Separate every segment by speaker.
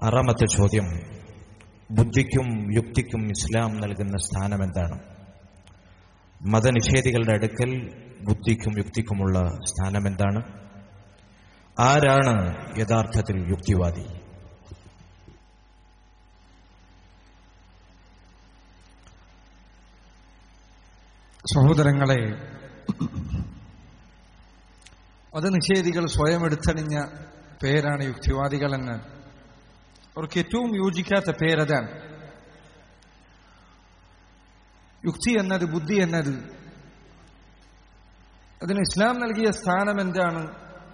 Speaker 1: ആറാമത്തെ ചോദ്യം ബുദ്ധിക്കും യുക്തിക്കും ഇസ്ലാം നൽകുന്ന സ്ഥാനം എന്താണ് മതനിഷേധികളുടെ അടുക്കൽ ബുദ്ധിക്കും യുക്തിക്കുമുള്ള സ്ഥാനം എന്താണ് ആരാണ് യഥാർത്ഥത്തിൽ യുക്തിവാദി
Speaker 2: സഹോദരങ്ങളെ മതനിഷേധികൾ സ്വയം എടുത്തണിഞ്ഞ പേരാണ് യുക്തിവാദികൾ എന്ന് അവർക്ക് ഏറ്റവും യോജിക്കാത്ത പേരതാണ് യുക്തി എന്നത് ബുദ്ധി എന്നത് അതിന് ഇസ്ലാം നൽകിയ സ്ഥാനം എന്താണ്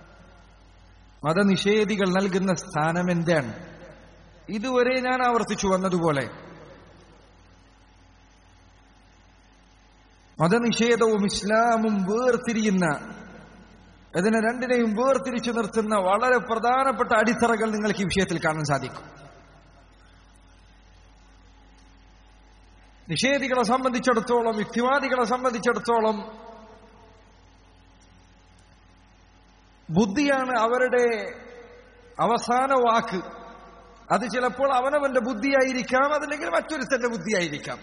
Speaker 2: മതനിഷേധികൾ നൽകുന്ന സ്ഥാനം എന്താണ് ഇതുവരെ ഞാൻ ആവർത്തിച്ചു വന്നതുപോലെ മതനിഷേധവും ഇസ്ലാമും വേർതിരിയുന്ന അതിനെ രണ്ടിനെയും വേർതിരിച്ചു നിർത്തുന്ന വളരെ പ്രധാനപ്പെട്ട അടിത്തറകൾ നിങ്ങൾക്ക് ഈ വിഷയത്തിൽ കാണാൻ സാധിക്കും നിഷേധികളെ സംബന്ധിച്ചിടത്തോളം യുക്തിവാദികളെ സംബന്ധിച്ചിടത്തോളം ബുദ്ധിയാണ് അവരുടെ അവസാന വാക്ക് അത് ചിലപ്പോൾ അവനവന്റെ ബുദ്ധിയായിരിക്കാം അതല്ലെങ്കിൽ മറ്റൊരുത്തന്റെ ബുദ്ധിയായിരിക്കാം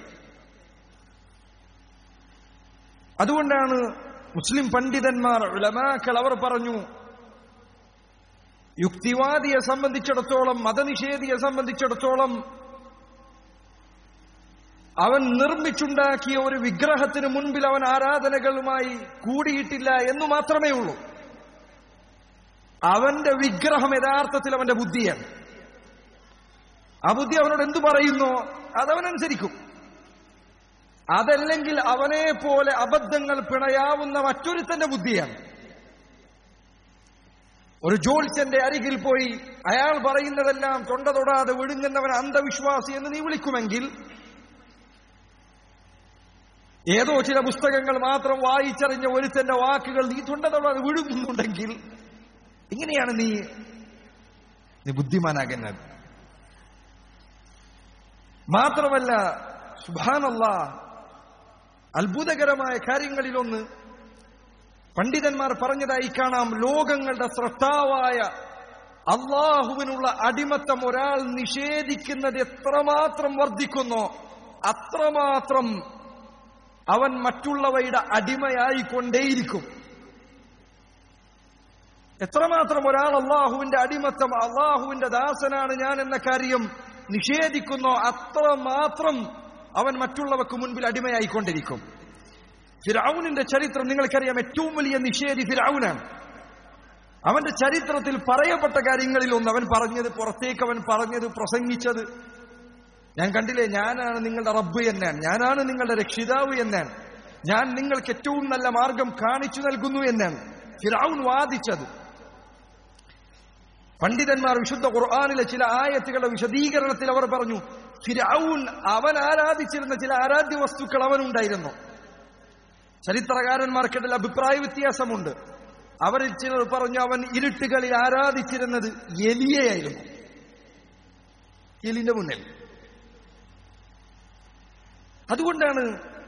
Speaker 2: അതുകൊണ്ടാണ് മുസ്ലിം പണ്ഡിതന്മാർ ഉലമാക്കൾ അവർ പറഞ്ഞു യുക്തിവാദിയെ സംബന്ധിച്ചിടത്തോളം മതനിഷേധിയെ സംബന്ധിച്ചിടത്തോളം അവൻ നിർമ്മിച്ചുണ്ടാക്കിയ ഒരു വിഗ്രഹത്തിന് മുൻപിൽ അവൻ ആരാധനകളുമായി കൂടിയിട്ടില്ല എന്നു മാത്രമേ ഉള്ളൂ അവന്റെ വിഗ്രഹം യഥാർത്ഥത്തിൽ അവന്റെ ബുദ്ധിയാണ് ആ ബുദ്ധി അവനോട് എന്തു പറയുന്നോ അതവനനുസരിക്കും അതല്ലെങ്കിൽ അവനെ പോലെ അബദ്ധങ്ങൾ പിണയാവുന്ന മറ്റൊരുത്തന്റെ ബുദ്ധിയാണ് ഒരു ജോത്സ്യന്റെ അരികിൽ പോയി അയാൾ പറയുന്നതെല്ലാം തൊണ്ട തൊടാതെ വിഴുങ്ങുന്നവൻ അന്ധവിശ്വാസി എന്ന് നീ വിളിക്കുമെങ്കിൽ ഏതോ ചില പുസ്തകങ്ങൾ മാത്രം വായിച്ചറിഞ്ഞ ഒരുത്തന്റെ വാക്കുകൾ നീ തൊണ്ട തൊടാതെ വിഴുങ്ങുന്നുണ്ടെങ്കിൽ ഇങ്ങനെയാണ് നീ നീ ബുദ്ധിമാനാകുന്നത് മാത്രമല്ല സുഭാനല്ല അത്ഭുതകരമായ കാര്യങ്ങളിലൊന്ന് പണ്ഡിതന്മാർ പറഞ്ഞതായി കാണാം ലോകങ്ങളുടെ സ്രഷ്ടാവായ അള്ളാഹുവിനുള്ള അടിമത്തം ഒരാൾ നിഷേധിക്കുന്നത് എത്രമാത്രം വർദ്ധിക്കുന്നോ അത്രമാത്രം അവൻ മറ്റുള്ളവയുടെ അടിമയായിക്കൊണ്ടേയിരിക്കും എത്രമാത്രം ഒരാൾ അള്ളാഹുവിന്റെ അടിമത്തം അള്ളാഹുവിന്റെ ദാസനാണ് ഞാൻ എന്ന കാര്യം നിഷേധിക്കുന്നോ അത്രമാത്രം അവൻ മറ്റുള്ളവർക്ക് മുൻപിൽ അടിമയായിക്കൊണ്ടിരിക്കും ഫിറൌനിന്റെ ചരിത്രം നിങ്ങൾക്കറിയാം ഏറ്റവും വലിയ നിഷേധി ഫിറൌനാണ് അവന്റെ ചരിത്രത്തിൽ പറയപ്പെട്ട കാര്യങ്ങളിൽ ഒന്ന് അവൻ പറഞ്ഞത് പുറത്തേക്ക് അവൻ പറഞ്ഞത് പ്രസംഗിച്ചത് ഞാൻ കണ്ടില്ലേ ഞാനാണ് നിങ്ങളുടെ റബ്ബ് എന്നാണ് ഞാനാണ് നിങ്ങളുടെ രക്ഷിതാവ് എന്നാണ് ഞാൻ നിങ്ങൾക്ക് ഏറ്റവും നല്ല മാർഗം കാണിച്ചു നൽകുന്നു എന്നാണ് ഫിറൌൻ വാദിച്ചത് പണ്ഡിതന്മാർ വിശുദ്ധ ഖുർആാനിലെ ചില ആയത്തുകളുടെ വിശദീകരണത്തിൽ അവർ പറഞ്ഞു ഫിരൌൻ അവൻ ആരാധിച്ചിരുന്ന ചില ആരാധ്യ വസ്തുക്കൾ അവനുണ്ടായിരുന്നു ചരിത്രകാരന്മാർക്കിടയിൽ അഭിപ്രായ വ്യത്യാസമുണ്ട് അവരിൽ ചിലർ പറഞ്ഞു അവൻ ഇരുട്ടുകളിൽ ആരാധിച്ചിരുന്നത് എലിയെയായിരുന്നു എലിന്റെ മുന്നിൽ അതുകൊണ്ടാണ്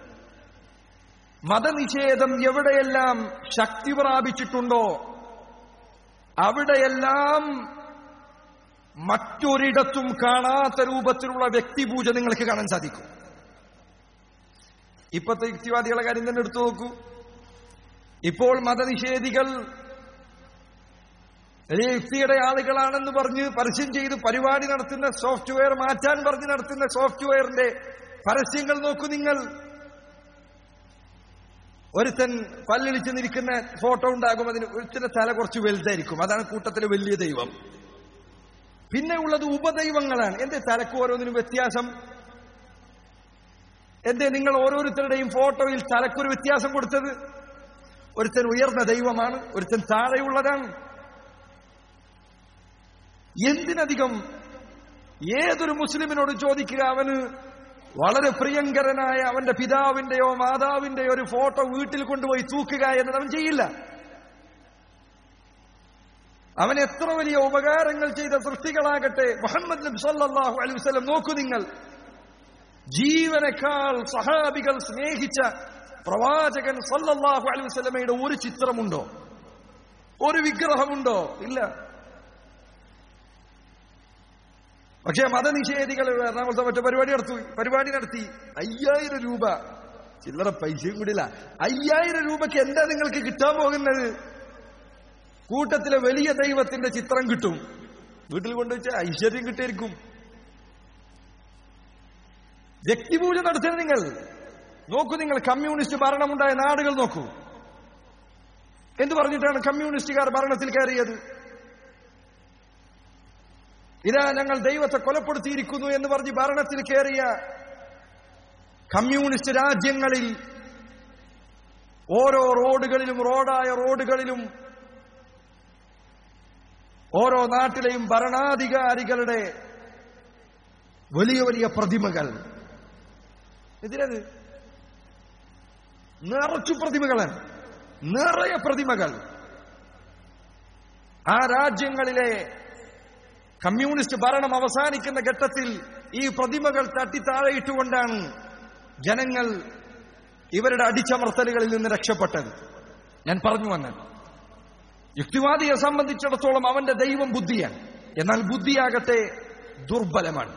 Speaker 2: മതനിഷേധം എവിടെയെല്ലാം ശക്തി പ്രാപിച്ചിട്ടുണ്ടോ അവിടെയെല്ലാം മറ്റൊരിടത്തും കാണാത്ത രൂപത്തിലുള്ള വ്യക്തിപൂജ നിങ്ങൾക്ക് കാണാൻ സാധിക്കും ഇപ്പോഴത്തെ യുക്തിവാദികളെ കാര്യം തന്നെ എടുത്തു നോക്കൂ ഇപ്പോൾ മതനിഷേധികൾ യുക്തിയുടെ ആളുകളാണെന്ന് പറഞ്ഞ് പരസ്യം ചെയ്ത് പരിപാടി നടത്തുന്ന സോഫ്റ്റ്വെയർ മാറ്റാൻ പറഞ്ഞ് നടത്തുന്ന സോഫ്റ്റ്വെയറിന്റെ പരസ്യങ്ങൾ നോക്കൂ നിങ്ങൾ ഒരുത്തൻ പല്ലിളിച്ച് നിൽക്കുന്ന ഫോട്ടോ ഉണ്ടാകും അതിന് ഒരുത്തിന്റെ തല കുറച്ച് വലുതായിരിക്കും അതാണ് കൂട്ടത്തിലെ വലിയ ദൈവം പിന്നെ ഉള്ളത് ഉപദൈവങ്ങളാണ് എന്റെ തലക്ക് ഓരോന്നിനും വ്യത്യാസം എന്തേ നിങ്ങൾ ഓരോരുത്തരുടെയും ഫോട്ടോയിൽ തലക്കൊരു വ്യത്യാസം കൊടുത്തത് ഒരുത്തൻ ഉയർന്ന ദൈവമാണ് ഒരുത്തൻ താഴെയുള്ളതാണ് എന്തിനധികം ഏതൊരു മുസ്ലിമിനോട് ചോദിക്കുക അവന് വളരെ പ്രിയങ്കരനായ അവന്റെ പിതാവിന്റെയോ മാതാവിന്റെയോ ഒരു ഫോട്ടോ വീട്ടിൽ കൊണ്ടുപോയി തൂക്കുക എന്നത് അവൻ ചെയ്യില്ല അവൻ എത്ര വലിയ ഉപകാരങ്ങൾ ചെയ്ത സൃഷ്ടികളാകട്ടെ മുഹമ്മദ് നബി സല്ലല്ലാഹു അലൈഹി വസല്ലം നോക്കൂ നിങ്ങൾ ജീവനേക്കാൾ സഹാബികൾ സ്നേഹിച്ച പ്രവാചകൻ സല്ലല്ലാഹു അലൈഹി വസല്ലമയുടെ ഒരു ചിത്രമുണ്ടോ ഒരു വിഗ്രഹമുണ്ടോ ഇല്ല പക്ഷേ മതനിഷേധികൾ എറണാകുളത്തെ മറ്റേ പരിപാടി നടത്തി പരിപാടി നടത്തി അയ്യായിരം രൂപ ചില്ലറ പൈസയും കൂടിയില്ല അയ്യായിരം രൂപയ്ക്ക് എന്താ നിങ്ങൾക്ക് കിട്ടാൻ പോകുന്നത് കൂട്ടത്തിലെ വലിയ ദൈവത്തിന്റെ ചിത്രം കിട്ടും വീട്ടിൽ കൊണ്ടുവച്ച ഐശ്വര്യം കിട്ടിയിരിക്കും വ്യക്തിപൂജ നടത്തുന്നത് നിങ്ങൾ നോക്കൂ നിങ്ങൾ കമ്മ്യൂണിസ്റ്റ് ഭരണമുണ്ടായ നാടുകൾ നോക്കൂ എന്ത് പറഞ്ഞിട്ടാണ് കമ്മ്യൂണിസ്റ്റുകാർ ഭരണത്തിൽ കയറിയത് ഇതാ ഞങ്ങൾ ദൈവത്തെ കൊലപ്പെടുത്തിയിരിക്കുന്നു എന്ന് പറഞ്ഞ് ഭരണത്തിൽ കയറിയ കമ്മ്യൂണിസ്റ്റ് രാജ്യങ്ങളിൽ ഓരോ റോഡുകളിലും റോഡായ റോഡുകളിലും ഓരോ നാട്ടിലെയും ഭരണാധികാരികളുടെ വലിയ വലിയ പ്രതിമകൾ എതിരത് നിറച്ചു പ്രതിമകളാണ് നിറയെ പ്രതിമകൾ ആ രാജ്യങ്ങളിലെ കമ്മ്യൂണിസ്റ്റ് ഭരണം അവസാനിക്കുന്ന ഘട്ടത്തിൽ ഈ പ്രതിമകൾ തട്ടിത്താഴെയിട്ടുകൊണ്ടാണ് ജനങ്ങൾ ഇവരുടെ അടിച്ചമർത്തലുകളിൽ നിന്ന് രക്ഷപ്പെട്ടത് ഞാൻ പറഞ്ഞു വന്നത് യുക്തിവാദിയെ സംബന്ധിച്ചിടത്തോളം അവന്റെ ദൈവം ബുദ്ധിയാണ് എന്നാൽ ബുദ്ധിയാകട്ടെ ദുർബലമാണ്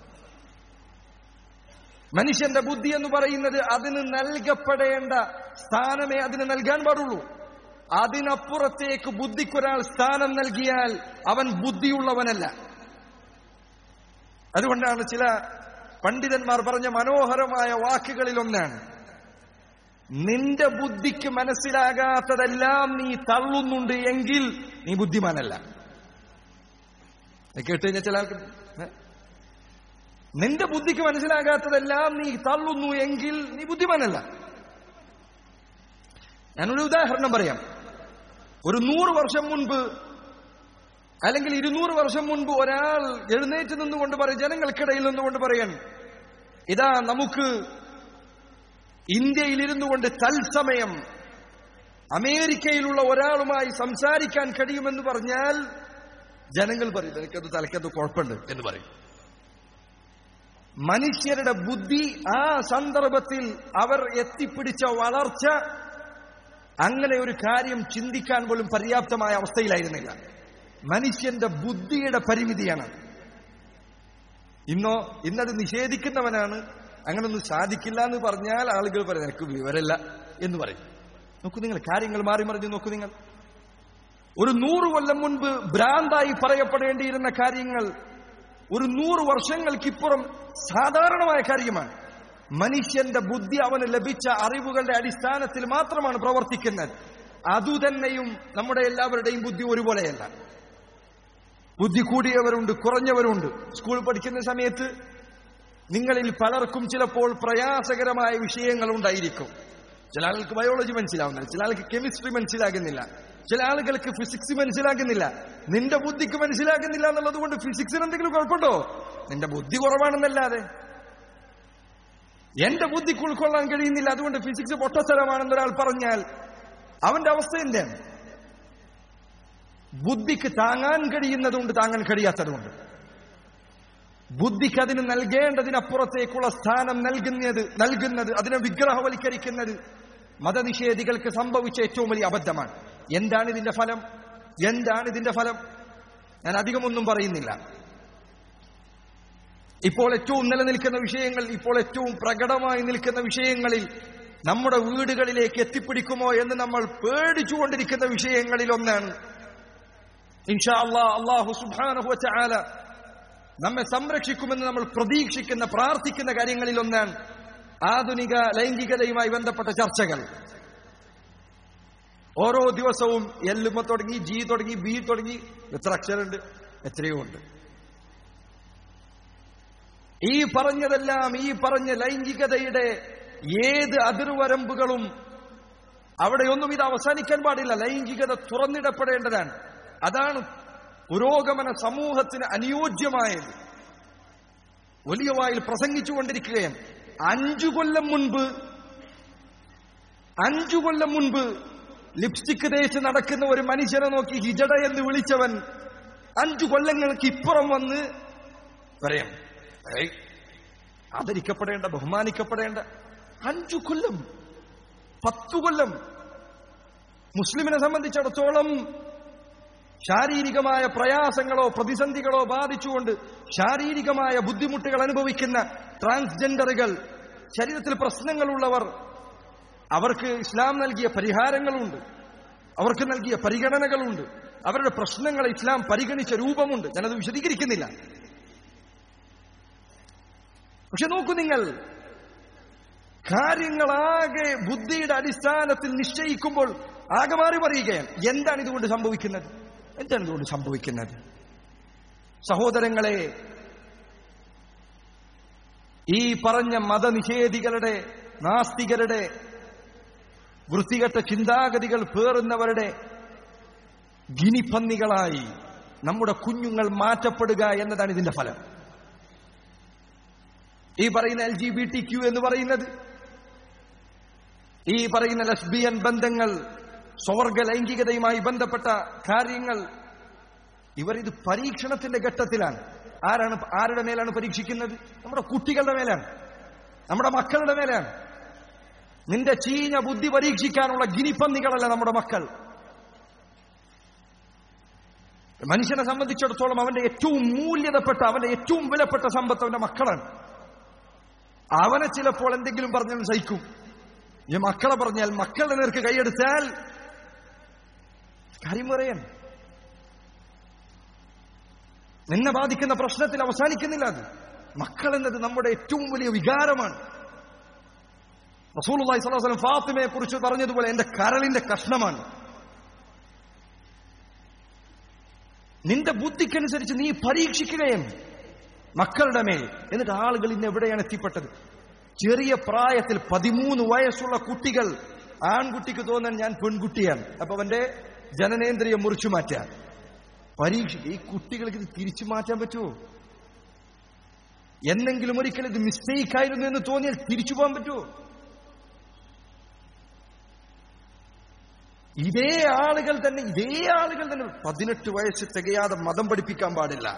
Speaker 2: മനുഷ്യന്റെ ബുദ്ധി എന്ന് പറയുന്നത് അതിന് നൽകപ്പെടേണ്ട സ്ഥാനമേ അതിന് നൽകാൻ പാടുള്ളൂ അതിനപ്പുറത്തേക്ക് ബുദ്ധിക്കൊരാൾ സ്ഥാനം നൽകിയാൽ അവൻ ബുദ്ധിയുള്ളവനല്ല അതുകൊണ്ടാണ് ചില പണ്ഡിതന്മാർ പറഞ്ഞ മനോഹരമായ വാക്കുകളിൽ ഒന്നാണ് നിന്റെ ബുദ്ധിക്ക് മനസ്സിലാകാത്തതെല്ലാം നീ തള്ളുന്നുണ്ട് എങ്കിൽ നീ ബുദ്ധിമാനല്ല കേട്ട് കഴിഞ്ഞാൽ ചില ആൾക്ക് ഏ? നിന്റെ ബുദ്ധിക്ക് മനസ്സിലാകാത്തതെല്ലാം നീ തള്ളുന്നു എങ്കിൽ നീ ബുദ്ധിമാനല്ല ഞാനൊരു ഉദാഹരണം പറയാം ഒരു നൂറ് വർഷം മുൻപ് അല്ലെങ്കിൽ ഇരുന്നൂറ് വർഷം മുൻപ് ഒരാൾ എഴുന്നേറ്റ് നിന്നുകൊണ്ട് പറയും ജനങ്ങൾക്കിടയിൽ നിന്നുകൊണ്ട് പറയാൻ ഇതാ നമുക്ക് ഇന്ത്യയിൽ ഇരുന്നു കൊണ്ട് തത്സമയം അമേരിക്കയിലുള്ള ഒരാളുമായി സംസാരിക്കാൻ കഴിയുമെന്ന് പറഞ്ഞാൽ ജനങ്ങൾ പറയും എനിക്കത് തലക്കത് കുഴപ്പമുണ്ട് എന്ന് പറയും മനുഷ്യരുടെ ബുദ്ധി ആ സന്ദർഭത്തിൽ അവർ എത്തിപ്പിടിച്ച വളർച്ച അങ്ങനെ ഒരു കാര്യം ചിന്തിക്കാൻ പോലും പര്യാപ്തമായ അവസ്ഥയിലായിരുന്നില്ല മനുഷ്യന്റെ ബുദ്ധിയുടെ പരിമിതിയാണ് ഇന്നോ ഇന്നത് നിഷേധിക്കുന്നവനാണ് അങ്ങനൊന്നും സാധിക്കില്ല എന്ന് പറഞ്ഞാൽ ആളുകൾ പറയും എനിക്ക് വിവരമില്ല എന്ന് പറയും നോക്കൂ നിങ്ങൾ കാര്യങ്ങൾ മാറി മറിഞ്ഞ് നോക്കൂ നിങ്ങൾ ഒരു നൂറ് കൊല്ലം മുൻപ് ഭ്രാന്തായി പറയപ്പെടേണ്ടിയിരുന്ന കാര്യങ്ങൾ ഒരു നൂറ് വർഷങ്ങൾക്കിപ്പുറം സാധാരണമായ കാര്യമാണ് മനുഷ്യന്റെ ബുദ്ധി അവന് ലഭിച്ച അറിവുകളുടെ അടിസ്ഥാനത്തിൽ മാത്രമാണ് പ്രവർത്തിക്കുന്നത് അതുതന്നെയും നമ്മുടെ എല്ലാവരുടെയും ബുദ്ധി ഒരുപോലെയല്ല ബുദ്ധി കൂടിയവരുണ്ട് കുറഞ്ഞവരുണ്ട് സ്കൂൾ പഠിക്കുന്ന സമയത്ത് നിങ്ങളിൽ പലർക്കും ചിലപ്പോൾ പ്രയാസകരമായ വിഷയങ്ങൾ ഉണ്ടായിരിക്കും ചില ആൾക്ക് ബയോളജി മനസ്സിലാവുന്നില്ല ചില ആൾക്ക് കെമിസ്ട്രി മനസ്സിലാകുന്നില്ല ചില ആളുകൾക്ക് ഫിസിക്സ് മനസ്സിലാകുന്നില്ല നിന്റെ ബുദ്ധിക്ക് മനസ്സിലാകുന്നില്ല എന്നുള്ളത് കൊണ്ട് ഫിസിക്സിന് എന്തെങ്കിലും കുഴപ്പമുണ്ടോ നിന്റെ ബുദ്ധി കുറവാണെന്നല്ലാതെ എന്റെ ബുദ്ധിക്ക് ഉൾക്കൊള്ളാൻ കഴിയുന്നില്ല അതുകൊണ്ട് ഫിസിക്സ് പൊട്ടസ്ഥലമാണെന്ന് ഒരാൾ പറഞ്ഞാൽ അവന്റെ അവസ്ഥ എന്താണ് ബുദ്ധിക്ക് താങ്ങാൻ കഴിയുന്നതുകൊണ്ട് താങ്ങാൻ കഴിയാത്തതുകൊണ്ട് ബുദ്ധിക്ക് അതിന് നൽകേണ്ടതിനപ്പുറത്തേക്കുള്ള സ്ഥാനം നൽകുന്നത് നൽകുന്നത് അതിനെ വിഗ്രഹവൽക്കരിക്കുന്നത് മതനിഷേധികൾക്ക് സംഭവിച്ച ഏറ്റവും വലിയ അബദ്ധമാണ് എന്താണ് ഇതിന്റെ ഫലം എന്താണ് ഇതിന്റെ ഫലം ഞാൻ അധികമൊന്നും പറയുന്നില്ല ഇപ്പോൾ ഏറ്റവും നിലനിൽക്കുന്ന വിഷയങ്ങൾ ഇപ്പോൾ ഏറ്റവും പ്രകടമായി നിൽക്കുന്ന വിഷയങ്ങളിൽ നമ്മുടെ വീടുകളിലേക്ക് എത്തിപ്പിടിക്കുമോ എന്ന് നമ്മൾ പേടിച്ചുകൊണ്ടിരിക്കുന്ന വിഷയങ്ങളിൽ ഒന്നാണ് ഇൻഷാ അള്ളാ അള്ളാഹു സുബാനഹു ചാല നമ്മെ സംരക്ഷിക്കുമെന്ന് നമ്മൾ പ്രതീക്ഷിക്കുന്ന പ്രാർത്ഥിക്കുന്ന കാര്യങ്ങളിൽ ഒന്നാണ് ആധുനിക ലൈംഗികതയുമായി ബന്ധപ്പെട്ട ചർച്ചകൾ ഓരോ ദിവസവും എല്ലുമ തുടങ്ങി ജി തുടങ്ങി ബി തുടങ്ങി എത്ര അക്ഷരമുണ്ട് എത്രയോ ഉണ്ട് ഈ പറഞ്ഞതെല്ലാം ഈ പറഞ്ഞ ലൈംഗികതയുടെ ഏത് അതിർവരമ്പുകളും അവിടെയൊന്നും ഇത് അവസാനിക്കാൻ പാടില്ല ലൈംഗികത തുറന്നിടപ്പെടേണ്ടതാണ് അതാണ് പുരോഗമന സമൂഹത്തിന് അനുയോജ്യമായത് വലിയ വായിൽ പ്രസംഗിച്ചുകൊണ്ടിരിക്കുകയാണ് അഞ്ചു കൊല്ലം മുൻപ് അഞ്ചു കൊല്ലം മുൻപ് ലിപ്സ്റ്റിക് തേച്ച് നടക്കുന്ന ഒരു മനുഷ്യനെ നോക്കി ഹിജട എന്ന് വിളിച്ചവൻ അഞ്ചു കൊല്ലങ്ങൾക്ക് ഇപ്പുറം വന്ന് പറയാം ഏയ്, ആദരിക്കപ്പെടേണ്ട ബഹുമാനിക്കപ്പെടേണ്ട അഞ്ചു കൊല്ലം പത്തു കൊല്ലം മുസ്ലിമിനെ സംബന്ധിച്ചിടത്തോളം ശാരീരികമായ പ്രയാസങ്ങളോ പ്രതിസന്ധികളോ ബാധിച്ചുകൊണ്ട് ശാരീരികമായ ബുദ്ധിമുട്ടുകൾ അനുഭവിക്കുന്ന ട്രാൻസ്ജെൻഡറുകൾ ശരീരത്തിൽ പ്രശ്നങ്ങളുള്ളവർ അവർക്ക് ഇസ്ലാം നൽകിയ പരിഹാരങ്ങളുണ്ട് അവർക്ക് നൽകിയ പരിഗണനകളുണ്ട് അവരുടെ പ്രശ്നങ്ങളെ ഇസ്ലാം പരിഗണിച്ച രൂപമുണ്ട് ഞാനത് വിശദീകരിക്കുന്നില്ല പക്ഷെ നോക്കൂ നിങ്ങൾ കാര്യങ്ങളാകെ ബുദ്ധിയുടെ അടിസ്ഥാനത്തിൽ നിശ്ചയിക്കുമ്പോൾ ആകെ മാറി പറയുകയാണ് എന്താണ് ഇതുകൊണ്ട് സംഭവിക്കുന്നത് എന്താണ് ഇതുകൊണ്ട് സംഭവിക്കുന്നത് സഹോദരങ്ങളെ ഈ പറഞ്ഞ മതനിഷേധികളുടെ നാസ്തികരുടെ വൃത്തികെട്ട ചിന്താഗതികൾ പേറുന്നവരുടെ ഗിനിപ്പന്നികളായി നമ്മുടെ കുഞ്ഞുങ്ങൾ മാറ്റപ്പെടുക എന്നതാണ് ഇതിന്റെ ഫലം ഈ പറയുന്ന L G B T Q എന്ന് പറയുന്നത് ഈ പറയുന്ന ലസ്ബിയൻ ബന്ധങ്ങൾ സ്വർഗ ലൈംഗികതയുമായി ബന്ധപ്പെട്ട കാര്യങ്ങൾ ഇവർ ഇത് പരീക്ഷണത്തിന്റെ ഘട്ടത്തിലാണ് ആരാണ് ആരുടെ മേലാണ് പരീക്ഷിക്കുന്നത് നമ്മുടെ കുട്ടികളുടെ മേലാണ് നമ്മുടെ മക്കളുടെ മേലാണ് നിന്റെ ചീഞ്ഞ ബുദ്ധി പരീക്ഷിക്കാനുള്ള ഗിനിപ്പന്നികളല്ല നമ്മുടെ മക്കൾ മനുഷ്യനെ സംബന്ധിച്ചിടത്തോളം അവന്റെ ഏറ്റവും മൂല്യതപ്പെട്ട അവന്റെ ഏറ്റവും വിലപ്പെട്ട സമ്പത്ത് അവന്റെ മക്കളാണ് അവനെ ചിലപ്പോൾ എന്തെങ്കിലും പറഞ്ഞാൽ സഹിക്കും ഈ മക്കളെ പറഞ്ഞാൽ മക്കളുടെ നേർക്ക് കൈയെടുത്താൽ കാര്യം പറയാൻ നിന്നെ ബാധിക്കുന്ന പ്രശ്നത്തിൽ അവസാനിക്കുന്നില്ല അത് മക്കൾ എന്നത് നമ്മുടെ ഏറ്റവും വലിയ വികാരമാണ് റസൂലുള്ളാഹി സ്വല്ലല്ലാഹു അലൈഹി വസല്ലം ഫാത്തിമയെ കുറിച്ച് പറഞ്ഞതുപോലെ എന്റെ കരളിന്റെ കഷ്ണമാണ് നിന്റെ ബുദ്ധിക്കനുസരിച്ച് നീ പരീക്ഷിക്കുകയും മക്കളുടെ മേൽ എന്നിട്ട് ആളുകൾ ഇന്ന് എവിടെയാണ് എത്തിപ്പെട്ടത് ചെറിയ പ്രായത്തിൽ പതിമൂന്ന് വയസ്സുള്ള കുട്ടികൾ ആൺകുട്ടിക്ക് തോന്നാൻ ഞാൻ പെൺകുട്ടിയാണ് അപ്പൊ അവന്റെ ജനനേന്ദ്രിയം മുറിച്ചു മാറ്റാൻ പരീക്ഷ ഈ കുട്ടികൾക്ക് ഇത് തിരിച്ചു മാറ്റാൻ പറ്റുമോ എന്നെങ്കിലും ഒരിക്കൽ ഇത് മിസ്റ്റേക്ക് ആയിരുന്നു എന്ന് തോന്നിയാൽ തിരിച്ചു പോകാൻ പറ്റുമോ ഇതേ ആളുകൾ തന്നെ ഇതേ ആളുകൾ തന്നെ പതിനെട്ട് വയസ്സ് തികയാതെ മതം പഠിപ്പിക്കാൻ പാടില്ല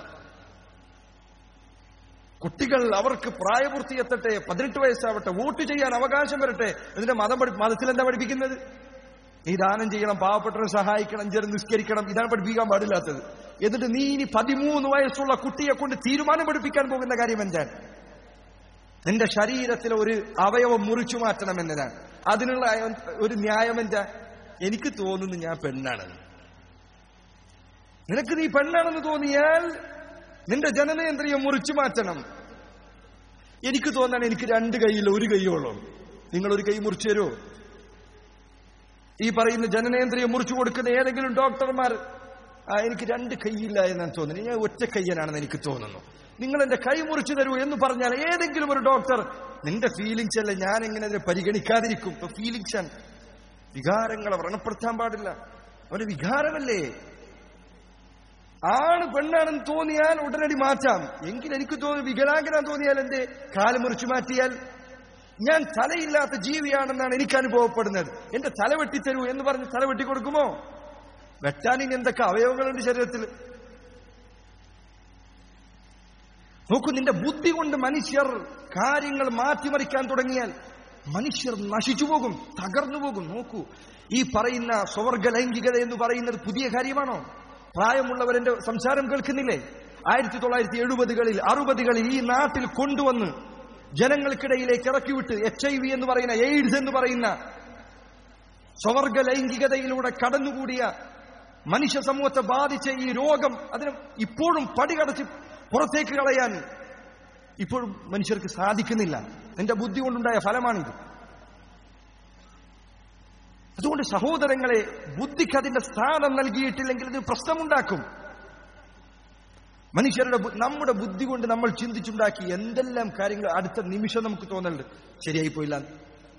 Speaker 2: കുട്ടികൾ അവർക്ക് പ്രായപൂർത്തി എത്തട്ടെ പതിനെട്ട് വയസ്സാവട്ടെ വോട്ട് ചെയ്യാൻ അവകാശം വരട്ടെ എന്നിട്ട് മതം പഠി മതത്തിൽ എന്താ പഠിപ്പിക്കുന്നത് നീ ദാനം ചെയ്യണം പാവപ്പെട്ടവരെ സഹായിക്കണം ചെറു നിസ്കരിക്കണം ഇതാണ് പഠിപ്പിക്കാൻ പാടില്ലാത്തത് എന്നിട്ട് നീ ഇനി പതിമൂന്ന് വയസ്സുള്ള കുട്ടിയെ കൊണ്ട് തീരുമാനം പഠിപ്പിക്കാൻ പോകുന്ന കാര്യം എന്താണ് നിന്റെ ശരീരത്തിലെ ഒരു അവയവം മുറിച്ചു മാറ്റണം എന്നതാണ് അതിനുള്ള ഒരു ന്യായം എന്താ എനിക്ക് തോന്നുന്നു ഞാൻ പെണ്ണാണെന്ന് നിനക്ക് നീ പെണ്ണാണെന്ന് തോന്നിയാൽ നിന്റെ ജനനേന്ദ്രിയം മുറിച്ചു മാറ്റണം എനിക്ക് തോന്നാൻ എനിക്ക് രണ്ട് കൈയിൽ ഒരു കൈയോളം നിങ്ങൾ ഒരു കൈ മുറിച്ചു തരുമോ ഈ പറയുന്ന ജനനേന്ദ്രിയം മുറിച്ചു കൊടുക്കുന്ന ഏതെങ്കിലും ഡോക്ടർമാർ ആ എനിക്ക് രണ്ട് കൈയില്ല എന്നാണ് തോന്നുന്നത് ഞാൻ ഒറ്റ കയ്യനാണെന്ന് എനിക്ക് തോന്നുന്നു നിങ്ങൾ എന്റെ കൈ മുറിച്ചു തരൂ എന്ന് പറഞ്ഞാൽ ഏതെങ്കിലും ഒരു ഡോക്ടർ നിന്റെ ഫീലിങ്സ് അല്ല ഞാൻ എങ്ങനെ അതിനെ പരിഗണിക്കാതിരിക്കും ഇപ്പൊ ഫീലിങ്സ് ആണ് വികാരങ്ങളെ വ്രണപ്പെടുത്താൻ പാടില്ല അവന്റെ വികാരമല്ലേ ആണ് പെണ്ണാണെന്ന് തോന്നിയാൽ ഉടനടി മാറ്റാം എങ്കിൽ എനിക്ക് തോന്നി വികലാംഗനാൻ തോന്നിയാൽ എന്റെ കാല് മുറിച്ചു മാറ്റിയാൽ ഞാൻ തലയില്ലാത്ത ജീവിയാണെന്നാണ് എനിക്ക് അനുഭവപ്പെടുന്നത് എന്റെ തല വെട്ടിത്തരൂ എന്ന് പറഞ്ഞ് തല വെട്ടിക്കൊടുക്കുമോ വെട്ടാൻ ഇനി എന്തൊക്കെ അവയവങ്ങളുണ്ട് ശരീരത്തിൽ നോക്കൂ നിന്റെ ബുദ്ധി കൊണ്ട് മനുഷ്യർ കാര്യങ്ങൾ മാറ്റിമറിക്കാൻ തുടങ്ങിയാൽ മനുഷ്യർ നശിച്ചു പോകും തകർന്നു പോകും നോക്കൂ ഈ പറയുന്ന സ്വർഗ ലൈംഗികത എന്ന് പറയുന്നത് പുതിയ കാര്യമാണോ പ്രായമുള്ളവരെന്റെ സംസാരം കേൾക്കുന്നില്ലേ ആയിരത്തി തൊള്ളായിരത്തി എഴുപതുകളിൽ അറുപതുകളിൽ ഈ നാട്ടിൽ കൊണ്ടുവന്ന് ജനങ്ങൾക്കിടയിലേക്ക് ഇറക്കിവിട്ട് എച്ച് ഐ വി എന്ന് പറയുന്ന എയ്ഡ്സ് എന്ന് പറയുന്ന സ്വർഗ ലൈംഗികതയിലൂടെ കടന്നുകൂടിയ മനുഷ്യ സമൂഹത്തെ ബാധിച്ച ഈ രോഗം അതിന് ഇപ്പോഴും പടികടച്ച് പുറത്തേക്ക് കളയാൻ ഇപ്പോഴും മനുഷ്യർക്ക് സാധിക്കുന്നില്ല എന്റെ ബുദ്ധി കൊണ്ടുണ്ടായ ഫലമാണിത് അതുകൊണ്ട് സഹോദരങ്ങളെ ബുദ്ധിക്ക് അതിന്റെ സ്ഥാനം നൽകിയിട്ടില്ലെങ്കിൽ ഇത് പ്രശ്നമുണ്ടാക്കും മനുഷ്യരുടെ ബു- നമ്മുടെ ബുദ്ധി കൊണ്ട് നമ്മൾ ചിന്തിച്ചുണ്ടാക്കി എന്തെല്ലാം കാര്യങ്ങൾ അടുത്ത നിമിഷം നമുക്ക് തോന്നലുണ്ട് ശരിയായി പോയില്ല എന്ന്.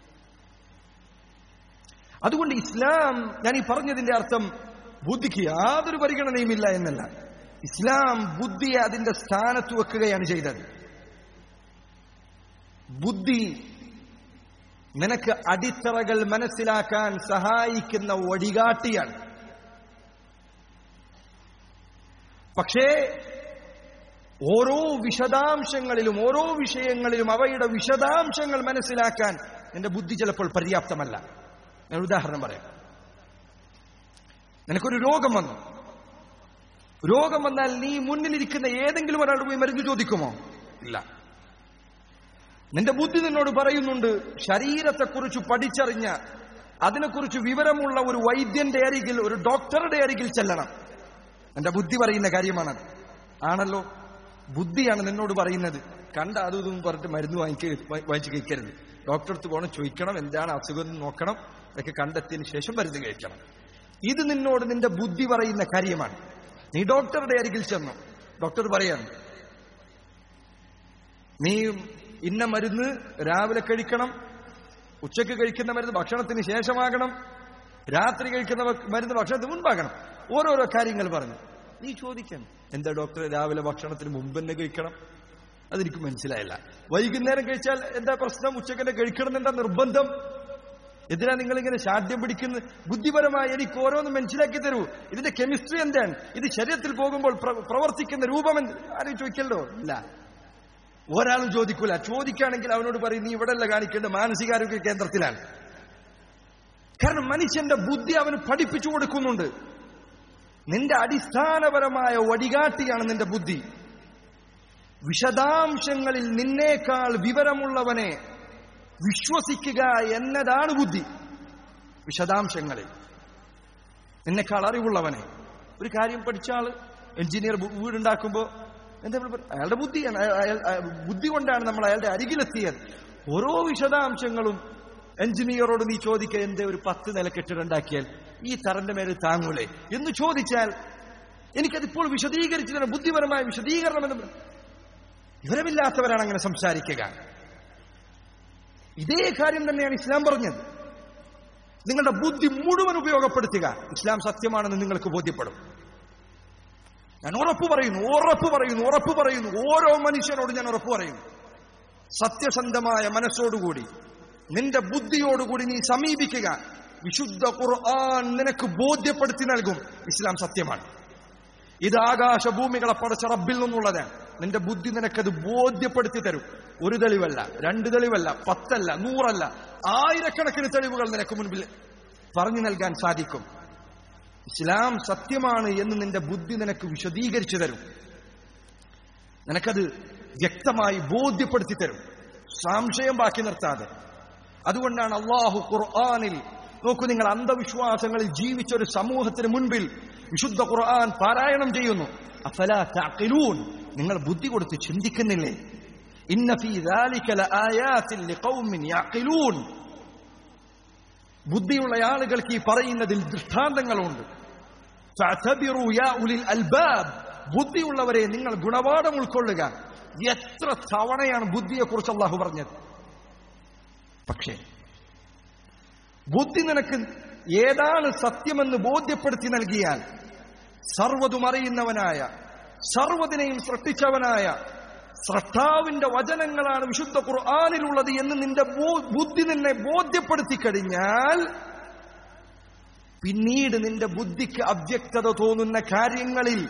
Speaker 2: അതുകൊണ്ട് ഇസ്ലാം ഞാൻ ഈ പറഞ്ഞതിന്റെ അർത്ഥം ബുദ്ധിക്ക് യാതൊരു പരിഗണനയുമില്ല എന്നല്ല ഇസ്ലാം ബുദ്ധിയെ അതിന്റെ സ്ഥാനത്ത് വെക്കുകയാണ് ചെയ്തത് ബുദ്ധി നിനക്ക് അടിത്തറകൾ മനസ്സിലാക്കാൻ സഹായിക്കുന്ന വടികാട്ടിയാണ് പക്ഷേ ഓരോ വിശദാംശങ്ങളിലും ഓരോ വിഷയങ്ങളിലും അവയുടെ വിശദാംശങ്ങൾ മനസ്സിലാക്കാൻ നിന്റെ ബുദ്ധി ചിലപ്പോൾ പര്യാപ്തമല്ല ഞാൻ ഒരു ഉദാഹരണം പറയാം നിനക്കൊരു രോഗം വന്നു രോഗം വന്നാൽ നീ മുന്നിലിരിക്കുന്ന ഏതെങ്കിലും ഒരാൾ പോയി മരുന്ന് ചോദിക്കുമോ ഇല്ല നിന്റെ ബുദ്ധി നിന്നോട് പറയുന്നുണ്ട് ശരീരത്തെക്കുറിച്ച് പഠിച്ചറിഞ്ഞ അതിനെക്കുറിച്ച് വിവരമുള്ള ഒരു വൈദ്യന്റെ അരികിൽ ഒരു ഡോക്ടറുടെ അരികിൽ ചെല്ലണം എന്റെ ബുദ്ധി പറയുന്ന കാര്യമാണത് ആണല്ലോ ബുദ്ധിയാണ് നിന്നോട് പറയുന്നത് കണ്ട അതും ഇതും പറഞ്ഞിട്ട് മരുന്ന് വാങ്ങിക്ക വാങ്ങിച്ച് കഴിക്കരുത് ഡോക്ടറെ അടുത്ത് പോകണം ചോദിക്കണം എന്താണ് അസുഖം എന്ന് നോക്കണം അതൊക്കെ കണ്ടെത്തിയതിന് ശേഷം മരുന്ന് കഴിക്കണം ഇത് നിന്നോട് നിന്റെ ബുദ്ധി പറയുന്ന കാര്യമാണ് നീ ഡോക്ടറുടെ അരികിൽ ചെന്നു ഡോക്ടർ പറയാണ് നീ ഇന്ന മരുന്ന് രാവിലെ കഴിക്കണം ഉച്ചയ്ക്ക് കഴിക്കുന്ന മരുന്ന് ഭക്ഷണത്തിന് ശേഷമാകണം രാത്രി കഴിക്കുന്ന ഭ- മരുന്ന് ഭക്ഷണത്തിന് മുൻപാകണം ഓരോരോ കാര്യങ്ങൾ പറഞ്ഞു നീ ചോദിക്കണം എന്താ ഡോക്ടർ രാവിലെ ഭക്ഷണത്തിന് മുമ്പ് തന്നെ കഴിക്കണം അതെനിക്ക് മനസ്സിലായില്ല വൈകുന്നേരം കഴിച്ചാൽ എന്താ പ്രശ്നം ഉച്ചക്ക് തന്നെ കഴിക്കണം എന്താ നിർബന്ധം എന്തിനാ നിങ്ങൾ ഇങ്ങനെ ശാഠ്യം പിടിക്കുന്നത് ബുദ്ധിപരമായി എനിക്ക് ഓരോന്നും മനസ്സിലാക്കി തരൂ ഇതിന്റെ കെമിസ്ട്രി എന്താണ് ഇത് ശരീരത്തിൽ പോകുമ്പോൾ പ്ര- പ്രവർത്തിക്കുന്ന രൂപം എന്ത് ആരും ചോദിക്കല്ലോ ഇല്ല ഒരാളും ചോദിക്കൂല ചോദിക്കുകയാണെങ്കിൽ അവനോട് പറയും നീ ഇവിടെയല്ല കാണിക്കേണ്ട മാനസികാരോഗ്യ കേന്ദ്രത്തിലാണ് കാരണം മനുഷ്യന്റെ ബുദ്ധി അവന് പഠിപ്പിച്ചു കൊടുക്കുന്നുണ്ട് നിന്റെ അടിസ്ഥാനപരമായ വടികാട്ടിയാണ് നിന്റെ ബുദ്ധി വിശദാംശങ്ങളിൽ നിന്നേക്കാൾ വിവരമുള്ളവനെ വിശ്വസിക്കുക എന്നതാണ് ബുദ്ധി വിശദാംശങ്ങളിൽ നിന്നെക്കാൾ അറിവുള്ളവനെ ഒരു കാര്യം പഠിച്ച ആള് എഞ്ചിനീയർ ബു- വീടുണ്ടാക്കുമ്പോ എന്താ നമ്മൾ പറ- അയാളുടെ ബുദ്ധിയാണ് അയാൾ- അയാൾ- അയാൾ- ബുദ്ധി കൊണ്ടാണ് നമ്മൾ അയാളുടെ അരികിലെത്തിയത് ഓരോ വിശദാംശങ്ങളും എഞ്ചിനീയറോട് നീ ചോദിക്കുക എന്തേ ഒരു പത്ത് നില കെട്ടിടമുണ്ടാക്കിയാൽ ഈ തറന്റെ മേലെ താങ്ങൂലേ എന്ന് ചോദിച്ചാൽ എനിക്കതിപ്പോൾ വിശദീകരിച്ചു തരാം ബുദ്ധിപരമായ വിശദീകരണം എന്ന് പറ- വിവരമില്ലാത്തവരാണ് അങ്ങനെ സംസാരിക്കുക ഇതേ കാര്യം തന്നെയാണ് ഇസ്ലാം പറഞ്ഞത് നിങ്ങളുടെ ബുദ്ധി മുഴുവൻ ഉപയോഗപ്പെടുത്തുക ഇസ്ലാം സത്യമാണെന്ന് നിങ്ങൾക്ക് ബോധ്യപ്പെടും ഞാൻ ഉറപ്പ് പറയുന്നു ഉറപ്പ് പറയുന്നു ഉറപ്പ് പറയുന്നു ഓരോ മനുഷ്യനോട് ഞാൻ ഉറപ്പ് പറയുന്നു സത്യസന്ധമായ മനസ്സോടുകൂടി നിന്റെ ബുദ്ധിയോടുകൂടി നീ സമീപിക്കുക വിശുദ്ധ ഖുർആൻ നിനക്ക് ബോധ്യപ്പെടുത്തി നൽകും ഇസ്ലാം സത്യമാണ് ഇത് ആകാശഭൂമികളെ പടച്ച റബ്ബിൽ നിന്നുള്ളതാണ് നിന്റെ ബുദ്ധി നിനക്കത് ബോധ്യപ്പെടുത്തി തരും ഒരു തെളിവല്ല രണ്ട് തെളിവല്ല പത്തല്ല നൂറല്ല ആയിരക്കണക്കിന് തെളിവുകൾ നിനക്ക് മുൻപിൽ പറഞ്ഞു നൽകാൻ സാധിക്കും ഇസ്ലാം സത്യമാണ് എന്ന് നിന്റെ ബുദ്ധി നിനക്ക് വിശദീകരിച്ചു തരും നിനക്കത് വ്യക്തമായി ബോധ്യപ്പെടുത്തി തരും സംശയം ബാക്കി നിർത്താതെ അതുകൊണ്ടാണ് അള്ളാഹു ഖുർആാനിൽ നോക്കൂ നിങ്ങൾ അന്ധവിശ്വാസങ്ങളിൽ ജീവിച്ച ഒരു സമൂഹത്തിന് മുൻപിൽ വിശുദ്ധ ഖുർആൻ പാരായണം ചെയ്യുന്നു അഫലാ തഅഖിലൂൻ നിങ്ങൾ ബുദ്ധി കൊടുത്ത് ചിന്തിക്കുന്നില്ലേ ഇന്ന ഫീ ذلك ലആയാത്തിൻ ലിഖൗമിൻ യഅഖിലൂൻ ബുദ്ധിയുള്ള ആളുകൾക്ക് ഈ പറയുന്നതിൽ ദൃഷ്ടാന്തങ്ങളുണ്ട് ഫഅതബിറു യാ ഉലിൽ അൽബാബ് ബുദ്ധിയുള്ളവരെ നിങ്ങൾ ഗുണപാഠം ഉൾക്കൊള്ളുക എത്ര തവണയാണ് ബുദ്ധിയെക്കുറിച്ച് അള്ളാഹു പറഞ്ഞത് പക്ഷേ ബുദ്ധി നിനക്ക് ഏതാണ് സത്യമെന്ന് ബോധ്യപ്പെടുത്തി നൽകിയാൽ സർവ്വതും അറിയുന്നവനായ സർവ്വതിനെയും സൃഷ്ടിച്ചവനായ സ്രഷ്ടാവിന്റെ വചനങ്ങളാണ് വിശുദ്ധ ഖുർആാനിലുള്ളത് എന്ന് നിന്റെ ബോ- ബുദ്ധി നിന്നെ ബോധ്യപ്പെടുത്തി കഴിഞ്ഞാൽ പിന്നീട് നിന്റെ ബുദ്ധിക്ക് അവ്യക്തത തോന്നുന്ന കാര്യങ്ങളിൽ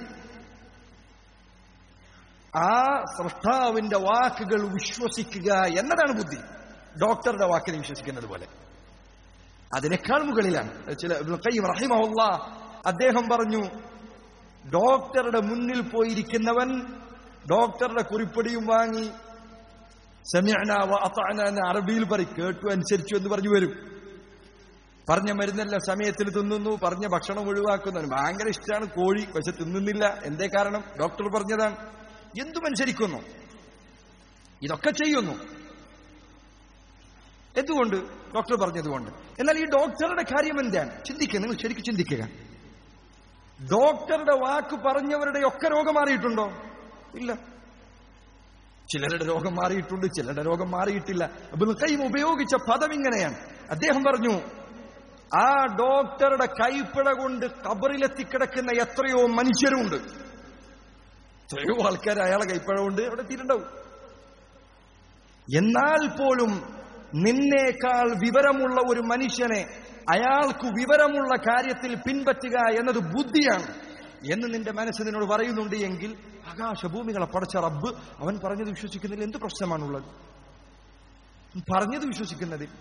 Speaker 2: ആ സൃഷ്ടാവിന്റെ വാക്കുകൾ വിശ്വസിക്കുക എന്നതാണ് ബുദ്ധി ഡോക്ടറുടെ വാക്കിനെ വിശ്വസിക്കുന്നത് പോലെ അതിനേക്കാൾ മുകളിലാണ് ചില ഇബ്നുൽ ഖയ്യിം റഹിമഹുല്ലാ അദ്ദേഹം പറഞ്ഞു ഡോക്ടറുടെ മുന്നിൽ പോയിരിക്കുന്നവൻ ഡോക്ടറുടെ കുറിപ്പടിയും വാങ്ങി സെമിഅന വ അതഅന എന്ന് അറബിയിൽ പറയും കേട്ടു അനുസരിച്ചു എന്ന് പറഞ്ഞു വരും പറഞ്ഞ മരുന്നെല്ലാം സമയത്തിൽ തിന്നുന്നു പറഞ്ഞ ഭക്ഷണം ഒഴിവാക്കുന്നു ഭയങ്കര ഇഷ്ടമാണ് കോഴി പക്ഷെ തിന്നുന്നില്ല എന്തേ കാരണം ഡോക്ടർ പറഞ്ഞതാണ് എന്തും അനുസരിക്കുന്നു ഇതൊക്കെ ചെയ്യുന്നു എന്തുകൊണ്ട് ഡോക്ടർ പറഞ്ഞതുകൊണ്ട് എന്നാൽ ഈ ഡോക്ടറുടെ കാര്യം എന്താണ് ചിന്തിക്കുക നിങ്ങൾ ശരിക്കും ചിന്തിക്കുക ഡോക്ടറുടെ വാക്ക് പറഞ്ഞവരുടെ ഒക്കെ രോഗം മാറിയിട്ടുണ്ടോ ഇല്ല ചിലരുടെ രോഗം മാറിയിട്ടുണ്ട് ചിലരുടെ രോഗം മാറിയിട്ടില്ല അബ്ദുൽ ഖയ്യിം ഉപയോഗിച്ച പദം ഇങ്ങനെയാണ് അദ്ദേഹം പറഞ്ഞു ആ ഡോക്ടറുടെ കൈപ്പിട കൊണ്ട് കബറിലെത്തിക്കിടക്കുന്ന എത്രയോ മനുഷ്യരുണ്ട് എത്രയോ ആൾക്കാർ അയാളെ കൈപ്പിഴ കൊണ്ട് അവിടെ എത്തിയിട്ടുണ്ടാവും എന്നാൽ പോലും നിന്നേക്കാൾ വിവരമുള്ള ഒരു മനുഷ്യനെ അയാൾക്ക് വിവരമുള്ള കാര്യത്തിൽ പിൻപറ്റുക എന്നത് ബുദ്ധിയാണ് എന്ന് നിന്റെ മനസ്സ് നിന്നോട് പറയുന്നുണ്ട് എങ്കിൽ ആകാശഭൂമികളെ പടച്ച റബ്ബ് അവൻ പറഞ്ഞത് വിശ്വസിക്കുന്നതിൽ എന്ത് പ്രശ്നമാണുള്ളത് പറഞ്ഞത് വിശ്വസിക്കുന്നതിൽ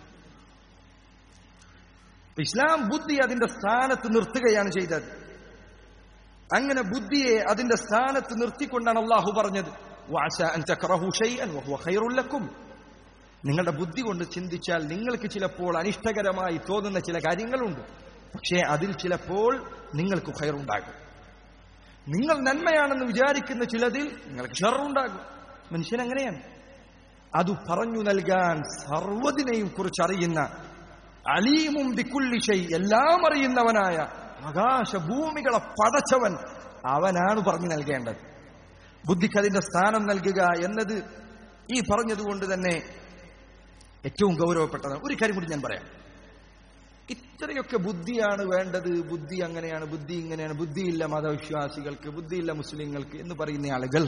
Speaker 2: ഇസ്ലാം ബുദ്ധി അതിന്റെ സ്ഥാനത്ത് നിർത്തുകയാണ് ചെയ്തത് അങ്ങനെ ബുദ്ധിയെ അതിന്റെ സ്ഥാനത്ത് നിർത്തിക്കൊണ്ടാണ് അള്ളാഹു പറഞ്ഞത് "വഅസ അൻ തക്റഹു ശൈഅൻ വഹുവ ഖൈറുൽ ലക്കും." നിങ്ങളുടെ ബുദ്ധി കൊണ്ട് ചിന്തിച്ചാൽ നിങ്ങൾക്ക് ചിലപ്പോൾ അനിഷ്ടകരമായി തോന്നുന്ന ചില കാര്യങ്ങളുണ്ട് പക്ഷേ അതിൽ ചിലപ്പോൾ നിങ്ങൾക്ക് ഖൈറുണ്ടാകും നിങ്ങൾ നന്മയാണെന്ന് വിചാരിക്കുന്ന ചിലതിൽ നിങ്ങൾക്ക് ഷെറുണ്ടാകും മനുഷ്യൻ അങ്ങനെയാണ് അത് പറഞ്ഞു നൽകാൻ സർവ്വതിനെയും കുറിച്ച് അറിയുന്ന അലീമും ബിക്കുല്ലി ഷൈ എല്ലാം അറിയുന്നവനായ ആകാശഭൂമികളെ പടച്ചവൻ അവനാണ് പറഞ്ഞു നൽകേണ്ടത് ബുദ്ധിക്ക് അതിന്റെ സ്ഥാനം നൽകുക എന്നത് ഈ പറഞ്ഞതുകൊണ്ട് തന്നെ ഏറ്റവും ഗൗരവപ്പെട്ടതാണ് ഒരു കാര്യം കൂടി ഞാൻ പറയാം ഇത്രയൊക്കെ ബുദ്ധിയാണ് വേണ്ടത് ബുദ്ധി അങ്ങനെയാണ് ബുദ്ധി ഇങ്ങനെയാണ് ബുദ്ധിയില്ല മതവിശ്വാസികൾക്ക് ബുദ്ധിയില്ല മുസ്ലിങ്ങൾക്ക് എന്ന് പറയുന്ന ആളുകൾ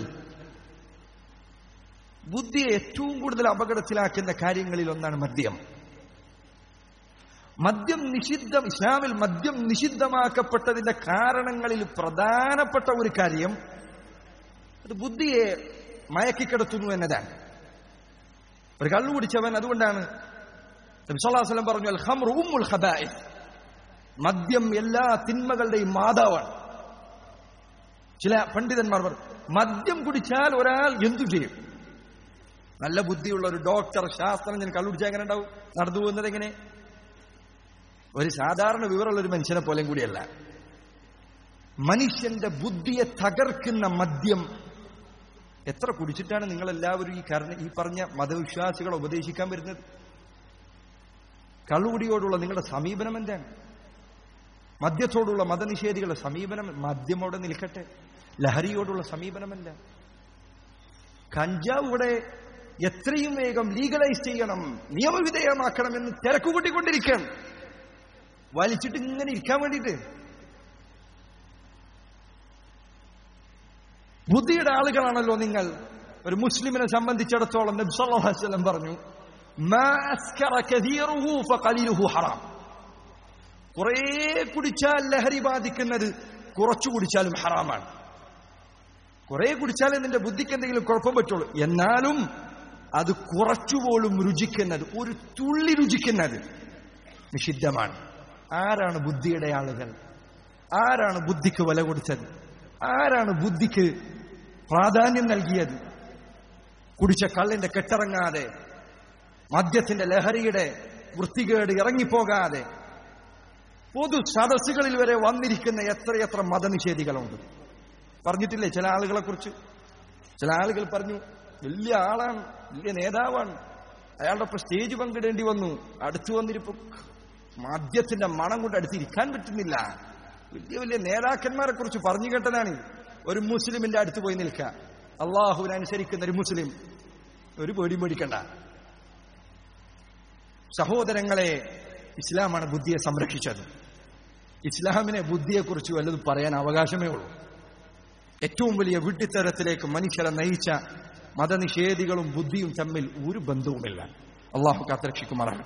Speaker 2: ബുദ്ധിയെ ഏറ്റവും കൂടുതൽ അപകടത്തിലാക്കുന്ന കാര്യങ്ങളിൽ ഒന്നാണ് മദ്യം മദ്യം നിഷിദ്ധം ഇസ്ലാമിൽ മദ്യം നിഷിദ്ധമാക്കപ്പെട്ടതിന്റെ കാരണങ്ങളിൽ പ്രധാനപ്പെട്ട ഒരു കാര്യം അത് ബുദ്ധിയെ മയക്കിക്കിടത്തുന്നു എന്നതാണ് ഒരു കള്ളു കുടിച്ചവൻ അതുകൊണ്ടാണ് നബിസ്വല്ലാസ്ലം പറഞ്ഞു അൽ ഖംറു ഉമ്മുൽ ഖബായിസ് മദ്യം എല്ലാ തിന്മകളുടെയും മാതാവാണ് ചില പണ്ഡിതന്മാർ പറഞ്ഞു മദ്യം കുടിച്ചാൽ ഒരാൾ എന്തു ചെയ്യും നല്ല ബുദ്ധിയുള്ള ഒരു ഡോക്ടർ ശാസ്ത്രജ്ഞൻ കള്ളുടിച്ചാൽ എങ്ങനെ ഉണ്ടാവും നടന്നു പോകുന്നത് എങ്ങനെ ഒരു സാധാരണ വിവരമുള്ള ഒരു മനുഷ്യനെ പോലെയും കൂടിയല്ല മനുഷ്യന്റെ ബുദ്ധിയെ തകർക്കുന്ന മദ്യം എത്ര കുടിച്ചിട്ടാണ് നിങ്ങൾ എല്ലാവരും ഈ കരണ ഈ പറഞ്ഞ മതവിശ്വാസികളെ ഉപദേശിക്കാൻ വരുന്നത് കള്ളുകുടിയോടുള്ള നിങ്ങളുടെ സമീപനം എന്താണ് മദ്യത്തോടുള്ള മതനിഷേധികളുടെ സമീപനം മദ്യം അവിടെ നിൽക്കട്ടെ ലഹരിയോടുള്ള സമീപനമല്ല കഞ്ചാവ് ഇവിടെ എത്രയും വേഗം ലീഗലൈസ് ചെയ്യണം നിയമവിധേയമാക്കണം എന്ന് തിരക്കുകൂട്ടിക്കൊണ്ടിരിക്കണം വലിച്ചിട്ട് ഇങ്ങനെ ഇരിക്കാൻ വേണ്ടിയിട്ട് ബുദ്ധിയുടെ ആളുകളാണല്ലോ നിങ്ങൾ ഒരു മുസ്ലിമിനെ സംബന്ധിച്ചിടത്തോളം നബി സല്ലല്ലാഹു അലൈഹി വസല്ലം പറഞ്ഞു മാ അസ്കറ കസീറുഹു ഫഖലീലുഹു ഹറാം കുറേ കുടിച്ചാൽ ലഹരി ബാധിക്കുന്നത് കുറച്ചു കുടിച്ചാലും ഹറാമാണ് കുറെ കുടിച്ചാലേ നിന്റെ ബുദ്ധിക്ക് എന്തെങ്കിലും കുഴപ്പം പറ്റുള്ളൂ എന്നാലും അത് കുറച്ചുപോലും രുചിക്കുന്നത് ഒരു തുള്ളി രുചിക്കുന്നത് നിഷിദ്ധമാണ് ആരാണ് ബുദ്ധിയുടെ ആളുകൾ ആരാണ് ബുദ്ധിക്ക് വില കൊടുത്തത് ആരാണ് ബുദ്ധിക്ക് പ്രാധാന്യം നൽകിയത് കുടിച്ച കള്ളിന്റെ കെട്ടിറങ്ങാതെ മദ്യത്തിന്റെ ലഹരിയുടെ വൃത്തികേട് ഇറങ്ങിപ്പോകാതെ പൊതു സദസ്സുകളിൽ വരെ വന്നിരിക്കുന്ന എത്രയെത്ര മതനിഷേധികളുണ്ട് പറഞ്ഞിട്ടില്ലേ ചില ആളുകളെ കുറിച്ച് ചില ആളുകൾ പറഞ്ഞു വലിയ ആളാണ് വലിയ നേതാവാണ് അയാളുടെ ഒപ്പം സ്റ്റേജ് പങ്കിടേണ്ടി വന്നു അടുത്തു വന്നിരിപ്പോ മദ്യത്തിന്റെ മണം കൊണ്ട് അടുത്തിരിക്കാൻ പറ്റുന്നില്ല വലിയ വലിയ നേതാക്കന്മാരെ കുറിച്ച് പറഞ്ഞു കേട്ടതാണ് ഒരു മുസ്ലിമിന്റെ അടുത്ത് പോയി നിൽക്കുക അള്ളാഹുവിനനുസരിക്കുന്ന ഒരു മുസ്ലിം ഒരു പേടിയും പേടിക്കണ്ട സഹോദരങ്ങളെ ഇസ്ലാമാണ് ബുദ്ധിയെ സംരക്ഷിച്ചത് ഇസ്ലാമിനെ ബുദ്ധിയെക്കുറിച്ച് വല്ലതും പറയാൻ അവകാശമേ ഉള്ളൂ ഏറ്റവും വലിയ വിഡ്ഢിത്തരത്തിലേക്ക് മനുഷ്യരെ നയിച്ച മതനിഷേധികളും ബുദ്ധിയും തമ്മിൽ ഒരു ബന്ധവുമില്ല അള്ളാഹു കാത്തരക്ഷിക്കുമാറാണ്